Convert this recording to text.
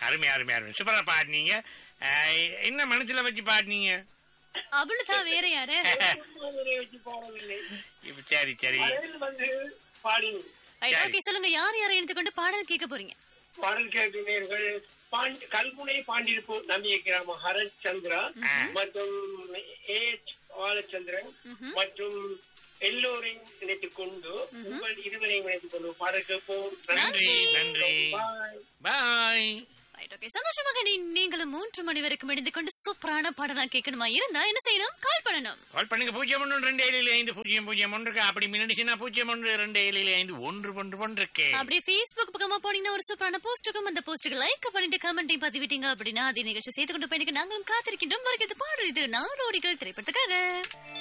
அருமை அருமை அருமை சூப்பரா பாடினீங்க அஹ், என்ன மனசுல வச்சு பாடினீங்க அவ்வளவுதான் வேற யாரு மதுரை வச்சு போடவில்லை இப்ப சரி சரி மதுரையில் வந்து பாடினோம் ரைட் சரி. ஓகே சொல்லுங்க யார் யாரை எடுத்துக்கொண்டு பாடல் கேட்க போறீங்க பாடல் கேட்கிறீர்கள் பாண்டி கல்முனை பாண்டிருப்பு நம்பிய கிராமம் ஹரத் சந்திரா மற்றும் ஏ பாலச்சந்திரன் மற்றும் எல்லோரையும் இணைத்துக் கொண்டு உங்கள் இருவரையும் இணைத்துக் கொண்டு பாடல் கேட்போம் நன்றி நன்றி பாய் பாய் ரைட் ஓகே சந்தோஷமாக நீ நீங்களும் மூன்று மணி வரைக்கும் இணைந்து கொண்டு சூப்பரான பாடலாம் கேட்கணுமா இருந்தா என்ன செய்யணும் கால் பண்ணணும் கால் பண்ணுங்க பூஜ்ஜியம் ஒன்று ரெண்டு ஏழில் ஐந்து பூஜ்ஜியம் பூஜ்ஜியம் ஒன்றுக்கு அப்படி மின்னடிச்சுன்னா பூஜ்ஜியம் ஒன்று ரெண்டு ஏழில் ஐந்து ஒன்று ஒன்று ஒன்றுக்கு அப்படியே ஃபேஸ்புக் பக்கமா போனீங்கன்னா ஒரு சூப்பரான போஸ்ட் இருக்கும் அந்த போஸ்ட்டுக்கு லைக் பண்ணிட்டு கமெண்ட்டையும் பதிவிட்டீங்க அப்படின்னா அதே நிகழ்ச்சி செய்து கொண்டு போய் நாங்களும் காத்திருக்கின்றோம் வருகிறது பாடல் இது நாடோடிகள் திரைப்படத்துக்காக